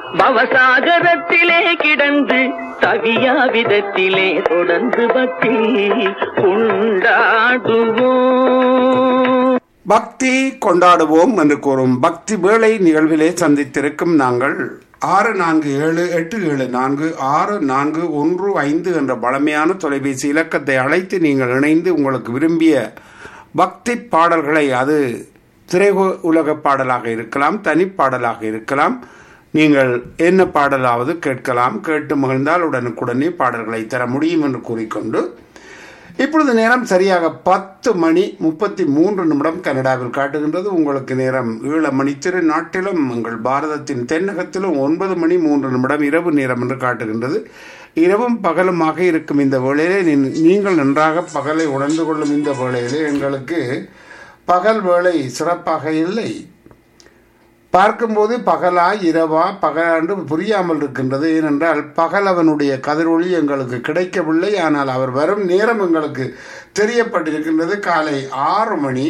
பவசாகரத்திலே கிடந்து தவியா விதத்திலே தொடர்ந்து பக்தி கொண்டாடுவோம் பக்தி கொண்டாடுவோம் என்று கூறும் பக்தி வேளை நிகழ்விலே சந்தித்திருக்கும் நாங்கள் ஆறு நான்கு ஏழு எட்டு ஏழு நான்கு ஆறு நான்கு ஒன்று ஐந்து என்ற பழமையான தொலைபேசி இலக்கத்தை அழைத்து நீங்கள் இணைந்து உங்களுக்கு விரும்பிய பக்தி பாடல்களை அது திரை உலக பாடலாக இருக்கலாம் தனிப்பாடலாக இருக்கலாம் நீங்கள் என்ன பாடலாவது கேட்கலாம் கேட்டு மகிழ்ந்தால் உடனுக்குடனே பாடல்களை தர முடியும் என்று கூறிக்கொண்டு இப்பொழுது நேரம் சரியாக பத்து மணி முப்பத்தி மூன்று நிமிடம் கனடாவில் காட்டுகின்றது உங்களுக்கு நேரம் ஈழ மணி திரு நாட்டிலும் உங்கள் பாரதத்தின் தென்னகத்திலும் ஒன்பது மணி மூன்று நிமிடம் இரவு நேரம் என்று காட்டுகின்றது இரவும் பகலுமாக இருக்கும் இந்த வேளையிலே நீ- நீங்கள் நன்றாக பகலை உணர்ந்து கொள்ளும் இந்த வேளையிலே எங்களுக்கு பகல் வேளை சிறப்பாக இல்லை பார்க்கும்போது பகலா இரவா பகலாண்டு புரியாமல் இருக்கின்றது ஏனென்றால் பகல் அவனுடைய கதிரொளி எங்களுக்கு கிடைக்கவில்லை ஆனால் அவர் வரும் நேரம் எங்களுக்கு தெரியப்பட்டிருக்கின்றது காலை ஆறு மணி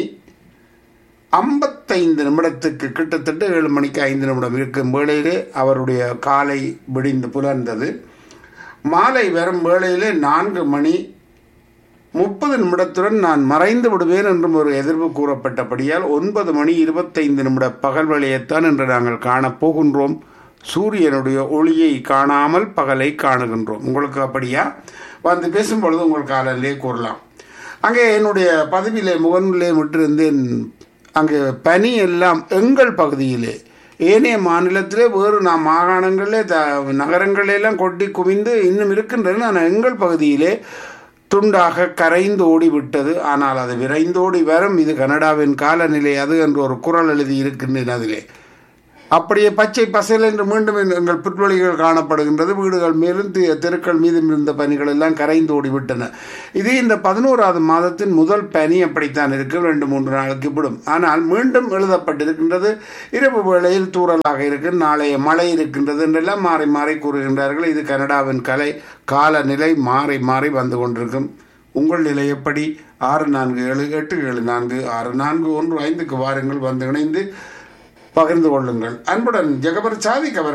ஐம்பத்தைந்து நிமிடத்துக்கு கிட்டத்தட்ட ஏழு மணிக்கு ஐந்து நிமிடம் இருக்கும் வேளையிலே அவருடைய காலை விடிந்து புலர்ந்தது மாலை வரும் வேளையிலே நான்கு மணி முப்பது நிமிடத்துடன் நான் மறைந்து விடுவேன் என்றும் ஒரு எதிர்வு கூறப்பட்டபடியால் ஒன்பது மணி இருபத்தைந்து நிமிட பகல் வேளையைத்தான் இன்று நாங்கள் காணப் போகின்றோம் சூரியனுடைய ஒளியை காணாமல் பகலை காணுகின்றோம் உங்களுக்கு அப்படியா வந்து பேசும்பொழுது உங்கள் காலையிலே கூறலாம் அங்கே என்னுடைய பதவியிலே முகனிலே விட்டிருந்தேன் அங்கே பனி எல்லாம் எங்கள் பகுதியிலே ஏனைய மாநிலத்திலே வேறு நாம் மாகாணங்களிலே த நகரங்களிலெல்லாம் கொட்டி குவிந்து இன்னும் இருக்கின்றன ஆனால் எங்கள் பகுதியிலே துண்டாக கரைந்து ஓடிவிட்டது ஆனால் அது விரைந்தோடி வரும் இது கனடாவின் காலநிலை அது என்று ஒரு குரல் எழுதி இருக்கின்றேன் அதிலே அப்படியே பச்சை பசையில் என்று மீண்டும் எங்கள் புல்வெளிகள் காணப்படுகின்றது வீடுகள் மேலும் தி- தெருக்கள் மீதும் இருந்த பனிகள் எல்லாம் கரைந்து ஓடிவிட்டன இது இந்த பதினோராவது மாதத்தின் முதல் பனி அப்படித்தான் இருக்கு ரெண்டு மூன்று நாளுக்கு விடும் ஆனால் மீண்டும் எழுதப்பட்டிருக்கின்றது இரவு வேளையில் தூறலாக இருக்கு நாளைய மழை இருக்கின்றது என்றெல்லாம் மாறி மாறி கூறுகின்றார்கள் இது கனடாவின் கலை காலநிலை மாறி மாறி வந்து கொண்டிருக்கும் உங்கள் நிலை எப்படி ஆறு நான்கு ஏழு எட்டு ஏழு நான்கு ஆறு நான்கு ஒன்று ஐந்துக்கு வாருங்கள் வந்து இணைந்து பகிர்ந்து கொள்ளுங்கள் அன்புடன் ஜெகபர் சாதிக் அவர்